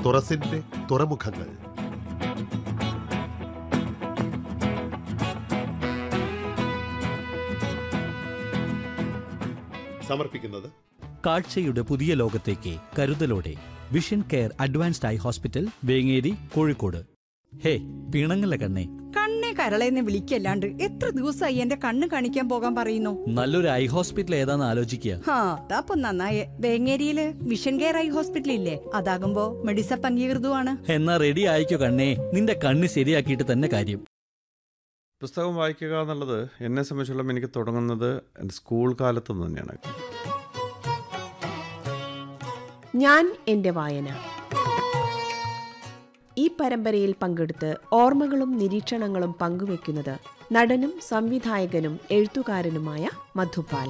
തുറസിന്റെ തുറമുഖങ്ങൾ സമർപ്പിക്കുന്നത് കാഴ്ചയുടെ പുതിയ ലോകത്തേക്ക് കരുതലോടെ vision care advanced eye hospital Vengeri Kozhikode ഹേ പിണങ്ങല്ല കണ്ണേ കണ്ണേ കരളേന്ന് വിളിക്കല്ലാണ്ട് എത്ര ദിവസമായി എന്റെ കണ്ണ് കാണിക്കാൻ പോകാൻ പറയുന്നു നല്ലൊരു ഐ ഹോസ്പിറ്റൽ ഏതാന്ന് ആലോചിക്കുക ഹാ അതാപ്പൊ നന്നായേ വേങ്ങേരിയില് വിഷൻ കെയർ ഐ ഹോസ്പിറ്റൽ ഇല്ലേ അതാകുമ്പോ മെഡിസപ്പ് അംഗീകൃതമാണ് എന്നാ റെഡി ആയിക്കോ കണ്ണേ നിന്റെ കണ്ണ് ശരിയാക്കിയിട്ട് തന്നെ കാര്യം പുസ്തകം വായിക്കുക എന്നുള്ളത് എന്നെ സംബന്ധിച്ചോളം എനിക്ക് തുടങ്ങുന്നത് എൻ്റെ സ്കൂൾ കാലത്ത് നിന്ന് തന്നെയാണ് ഞാൻ എൻ്റെ വായന ഈ പരമ്പരയിൽ പങ്കെടുത്ത് ഓർമ്മകളും നിരീക്ഷണങ്ങളും പങ്കുവെക്കുന്നത് നടനും സംവിധായകനും എഴുത്തുകാരനുമായ മധുപാൽ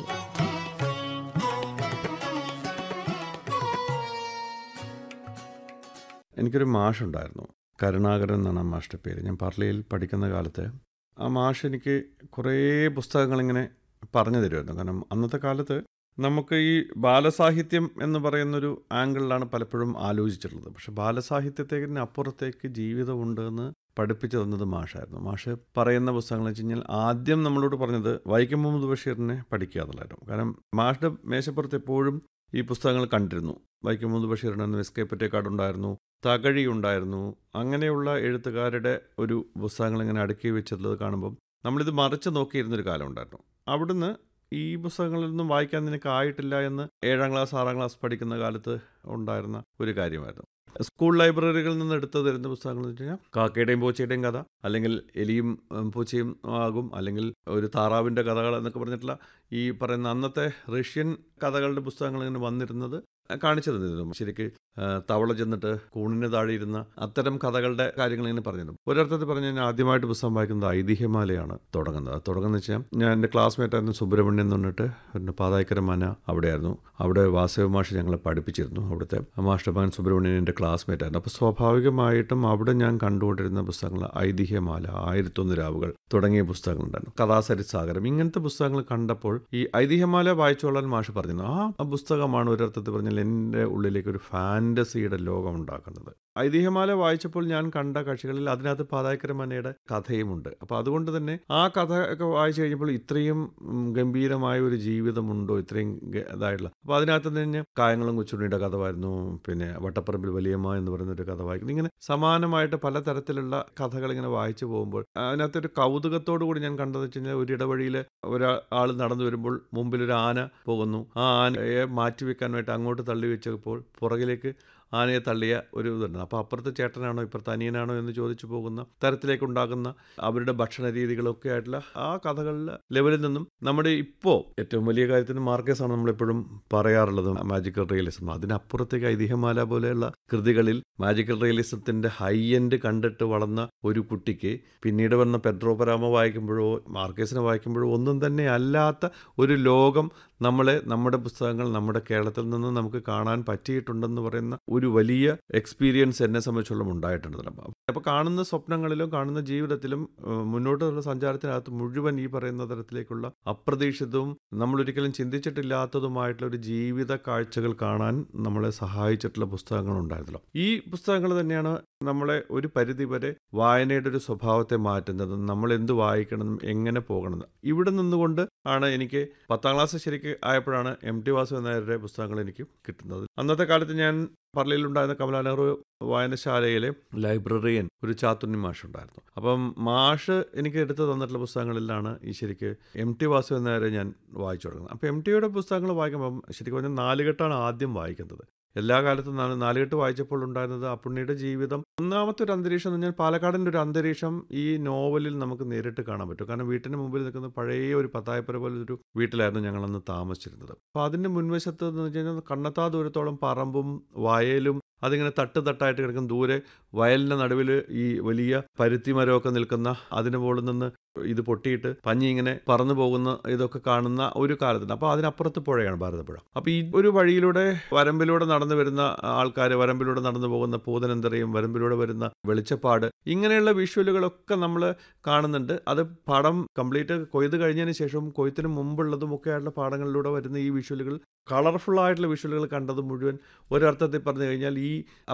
എനിക്കൊരു മാഷുണ്ടായിരുന്നു കരുണാകരൻ എന്നാണ് ആ മാഷിൻ്റെ പേര് ഞാൻ പർലയിൽ പഠിക്കുന്ന കാലത്ത് ആ മാഷ് എനിക്ക് കുറേ പുസ്തകങ്ങളിങ്ങനെ പറഞ്ഞു തരുമായിരുന്നു കാരണം അന്നത്തെ കാലത്ത് നമുക്ക് ഈ ബാലസാഹിത്യം എന്ന് പറയുന്നൊരു ആംഗിളിലാണ് പലപ്പോഴും ആലോചിച്ചിട്ടുള്ളത് പക്ഷെ ബാലസാഹിത്യത്തിന് അപ്പുറത്തേക്ക് ജീവിതമുണ്ട് എന്ന് പഠിപ്പിച്ചു തന്നത് മാഷായിരുന്നു മാഷ് പറയുന്ന പുസ്തകങ്ങൾ വെച്ച് കഴിഞ്ഞാൽ ആദ്യം നമ്മളോട് പറഞ്ഞത് വൈക്കം മുഹമ്മദ് ബഷീറിനെ പഠിക്കുക എന്നുള്ളതായിരുന്നു കാരണം മാഷിൻ്റെ മേശപ്പുറത്ത് എപ്പോഴും ഈ പുസ്തകങ്ങൾ കണ്ടിരുന്നു വൈക്കം മുഹമ്മദ് ബഷീറിന് എസ്കേപ്പറ്റേക്കാട് ഉണ്ടായിരുന്നു തകഴി ഉണ്ടായിരുന്നു അങ്ങനെയുള്ള എഴുത്തുകാരുടെ ഒരു പുസ്തകങ്ങൾ ഇങ്ങനെ അടുക്കി വെച്ചിട്ടുള്ളത് കാണുമ്പം നമ്മളിത് മറിച്ച് നോക്കിയിരുന്നൊരു കാലം ഉണ്ടായിരുന്നു അവിടുന്ന് ഈ പുസ്തകങ്ങളിലൊന്നും വായിക്കാൻ നിനക്ക് ആയിട്ടില്ല എന്ന് ഏഴാം ക്ലാസ് ആറാം ക്ലാസ് പഠിക്കുന്ന കാലത്ത് ഉണ്ടായിരുന്ന ഒരു കാര്യമായിരുന്നു സ്കൂൾ ലൈബ്രറികളിൽ നിന്ന് എടുത്തു തരുന്ന പുസ്തകങ്ങൾ എന്ന് വെച്ച് കഴിഞ്ഞാൽ കാക്കയുടെയും പൂച്ചയുടെയും കഥ അല്ലെങ്കിൽ എലിയും ഉം, പൂച്ചയും ആകും അല്ലെങ്കിൽ ഒരു താറാവിൻ്റെ കഥകൾ എന്നൊക്കെ പറഞ്ഞിട്ടുള്ള ഈ പറയുന്ന അന്നത്തെ റഷ്യൻ കഥകളുടെ പുസ്തകങ്ങൾ ഇങ്ങനെ വന്നിരുന്നത് കാണിച്ചു തന്നിരുന്നു ശരിക്ക് ആ, തവള ചെന്നിട്ട് കൂണിന് താഴെ ഇരുന്ന അത്തരം കഥകളുടെ കാര്യങ്ങൾ ഇങ്ങനെ പറഞ്ഞിരുന്നു ഒരർത്ഥത്തിൽ പറഞ്ഞു കഴിഞ്ഞാൽ ആദ്യമായിട്ട് പുസ്തകം വായിക്കുന്നത് ഐതിഹ്യമാലയാണ് തുടങ്ങുന്നത് അത് തുടങ്ങുന്നത് വെച്ചാൽ ഞാൻ എൻ്റെ ക്ലാസ്മേറ്റ് ആയിരുന്നു സുബ്രഹ്മണ്യൻ എന്ന് പറഞ്ഞിട്ട് പിന്നെ പാതായ്ക്കര മന അവിടെയായിരുന്നു അവിടെ വാസവ മാഷ് ഞങ്ങളെ പഠിപ്പിച്ചിരുന്നു അവിടുത്തെ മാഷ്ട മകൻ സുബ്രഹ്മണ്യൻ എൻ്റെ ക്ലാസ്മേറ്റ് ആയിരുന്നു അപ്പോൾ സ്വാഭാവികമായിട്ടും അവിടെ ഞാൻ കണ്ടുകൊണ്ടിരുന്ന പുസ്തകങ്ങൾ ഐതിഹ്യമാല ആയിരത്തൊന്ന് രാവുകൾ തുടങ്ങിയ പുസ്തകങ്ങളുണ്ടായിരുന്നു കഥാസരിസാഗരം ഇങ്ങനത്തെ പുസ്തകങ്ങൾ കണ്ടപ്പോൾ ഈ ഐതിഹ്യമാല വായിച്ചോളാൻ മാഷ് പറഞ്ഞിരുന്നു ആ ആ പുസ്തകമാണ് ഒരർത്ഥത്തിൽ പറഞ്ഞാൽ എൻ്റെ ഉള്ളിലേക്ക് ഒരു ഫാൻറ്റസിയുടെ ലോകം ഉണ്ടാക്കുന്നത് ഐതിഹ്യമാല വായിച്ചപ്പോൾ ഞാൻ കണ്ട കക്ഷികളിൽ അതിനകത്ത് പാതായ്ക്കര മനയുടെ കഥയുമുണ്ട് അപ്പോൾ അതുകൊണ്ട് തന്നെ ആ കഥ ഒക്കെ വായിച്ചു കഴിഞ്ഞപ്പോൾ ഇത്രയും ഉം, ഗംഭീരമായ ഒരു ജീവിതമുണ്ടോ ഇത്രയും ഗ- ഇതായിട്ടുള്ള അപ്പോൾ അതിനകത്ത് തന്നെ കായങ്ങളും കൊച്ചുണ്ണിയുടെ കഥ വായിരുന്നു പിന്നെ വട്ടപ്പറമ്പിൽ വലിയമ്മ എന്ന് പറയുന്ന ഒരു കഥ വായിക്കുന്നു ഇങ്ങനെ സമാനമായിട്ട് പലതരത്തിലുള്ള കഥകൾ ഇങ്ങനെ വായിച്ചു പോകുമ്പോൾ അതിനകത്തൊരു കൗതുകത്തോടു കൂടി ഞാൻ കണ്ടതെന്ന് വെച്ച് കഴിഞ്ഞാൽ ഒരു ഇടവഴിയിൽ ഒരാൾ നടന്നു വരുമ്പോൾ മുമ്പിൽ ഒരു ആന പോകുന്നു ആ ആനയെ മാറ്റിവെക്കാനായിട്ട് അങ്ങോട്ട് തള്ളി വെച്ചപ്പോൾ പുറകിലേക്ക് ആനയെ തള്ളിയ ഒരു ഇതുണ്ട് അപ്പോൾ അപ്പുറത്തെ ചേട്ടനാണോ ഇപ്പുറത്തെ അനിയനാണോ എന്ന് ചോദിച്ചു പോകുന്ന തരത്തിലേക്ക് ഉണ്ടാകുന്ന അവരുടെ ഭക്ഷണ രീതികളൊക്കെ ആയിട്ടുള്ള ആ കഥകളുടെ ലെവലിൽ നിന്നും നമ്മുടെ ഇപ്പോൾ ഏറ്റവും വലിയ കാര്യത്തിന് മാർക്കേഴ്സ് ആണ് നമ്മളെപ്പോഴും പറയാറുള്ളത് മാജിക്കൽ റിയലിസം അതിനപ്പുറത്തേക്ക് ഐതിഹ്യമാല പോലെയുള്ള കൃതികളിൽ മാജിക്കൽ റിയലിസത്തിന്റെ ഹൈ എൻഡ് കണ്ടിട്ട് വളർന്ന ഒരു കുട്ടിക്ക് പിന്നീട് വന്ന പെഡ്രോ പരാമ വായിക്കുമ്പോഴോ മാർക്കേസിനെ വായിക്കുമ്പോഴോ ഒന്നും തന്നെ അല്ലാത്ത ഒരു ലോകം നമ്മളെ നമ്മുടെ പുസ്തകങ്ങൾ നമ്മുടെ കേരളത്തിൽ നിന്ന് നമുക്ക് കാണാൻ പറ്റിയിട്ടുണ്ടെന്ന് പറയുന്ന ഒരു വലിയ എക്സ്പീരിയൻസ് എന്നെ സംബന്ധിച്ചോളം ഉണ്ടായിട്ടുണ്ട് അപ്പോൾ കാണുന്ന സ്വപ്നങ്ങളിലും കാണുന്ന ജീവിതത്തിലും ഏഹ്, മുന്നോട്ടുള്ള സഞ്ചാരത്തിനകത്ത് മുഴുവൻ ഈ പറയുന്ന തരത്തിലേക്കുള്ള അപ്രതീക്ഷിതവും നമ്മളൊരിക്കലും ചിന്തിച്ചിട്ടില്ലാത്തതുമായിട്ടുള്ള ഒരു ജീവിത കാഴ്ചകൾ കാണാൻ നമ്മളെ സഹായിച്ചിട്ടുള്ള പുസ്തകങ്ങൾ ഉണ്ടായിരുന്നല്ലോ ഈ പുസ്തകങ്ങൾ തന്നെയാണ് നമ്മളെ ഒരു പരിധിവരെ വായനയുടെ ഒരു സ്വഭാവത്തെ മാറ്റുന്നതും നമ്മൾ എന്ത് വായിക്കണം എങ്ങനെ പോകണം ഇവിടെ നിന്നുകൊണ്ട് ആണ് എനിക്ക് പത്താം ക്ലാസ് ശരിക്ക് ആയപ്പോഴാണ് എം ടി വാസുദേവൻ നായരുടെ പുസ്തകങ്ങൾ എനിക്ക് കിട്ടുന്നത് അന്നത്തെ കാലത്ത് ഞാൻ പർലയിലുണ്ടായിരുന്ന കമലാ നെഹ്റു വായനശാലയിലെ ലൈബ്രറിയൻ ഒരു ചാത്തുണ്ണി മാഷ് ഉണ്ടായിരുന്നു അപ്പം മാഷ് എനിക്ക് എടുത്തു തന്നിട്ടുള്ള പുസ്തകങ്ങളിലാണ് ഈ ശരിക്ക് എം ടി വാസുദേവൻ നായരെ ഞാൻ വായിച്ചു തുടങ്ങുന്നത് അപ്പോൾ എം ടിയുടെ പുസ്തകങ്ങൾ വായിക്കുമ്പം ശരിക്കും പറഞ്ഞാൽ നാലുകെട്ടാണ് ആദ്യം വായിക്കുന്നത് എല്ലാ കാലത്തും നാല് നാലുകെട്ട് വായിച്ചപ്പോൾ ഉണ്ടായിരുന്നത് ആ പുണ്ണിയുടെ ജീവിതം ഒന്നാമത്തെ ഒരു അന്തരീക്ഷം എന്ന് പറഞ്ഞാൽ പാലക്കാടിൻ്റെ ഒരു അന്തരീക്ഷം ഈ നോവലിൽ നമുക്ക് നേരിട്ട് കാണാൻ പറ്റും കാരണം വീട്ടിന് മുമ്പിൽ നിൽക്കുന്ന പഴയ ഒരു പത്തായപ്പുര പോലെ ഒരു വീട്ടിലായിരുന്നു ഞങ്ങളന്ന് താമസിച്ചിരുന്നത് അപ്പോൾ അതിൻ്റെ മുൻവശത്ത് എന്ന് വെച്ച് കഴിഞ്ഞാൽ കണ്ണത്താ ദൂരത്തോളം പറമ്പും വയലും അതിങ്ങനെ തട്ട് തട്ടായിട്ട് കിടക്കും ദൂരെ വയലിൻ്റെ നടുവിൽ ഈ വലിയ പരുത്തി മരമൊക്കെ നിൽക്കുന്ന അതിന് മുകളിൽ നിന്ന് ഇത് പൊട്ടിയിട്ട് പഞ്ഞി ഇങ്ങനെ പറന്നു പോകുന്ന ഇതൊക്കെ കാണുന്ന ഒരു കാലത്തുണ്ട് അപ്പോൾ അതിനപ്പുറത്ത് പുഴയാണ് ഭാരതപ്പുഴ അപ്പോൾ ഈ ഒരു വഴിയിലൂടെ വരമ്പിലൂടെ നടന്നു വരുന്ന ആൾക്കാർ വരമ്പിലൂടെ നടന്നു പോകുന്ന പൂതനന്തരയും വരമ്പിലൂടെ വരുന്ന വെളിച്ചപ്പാട് ഇങ്ങനെയുള്ള വിഷ്വലുകളൊക്കെ നമ്മൾ കാണുന്നുണ്ട് അത് പടം കംപ്ലീറ്റ് കൊയ്ത് കഴിഞ്ഞതിന് ശേഷവും കൊയ്ത്തിന് മുമ്പുള്ളതും ഒക്കെ ആയിട്ടുള്ള പാടങ്ങളിലൂടെ വരുന്ന ഈ വിഷ്വലുകൾ കളർഫുൾ ആയിട്ടുള്ള വിഷ്വലുകൾ കണ്ടത് മുഴുവൻ ഒരർത്ഥത്തിൽ പറഞ്ഞു കഴിഞ്ഞാൽ ഈ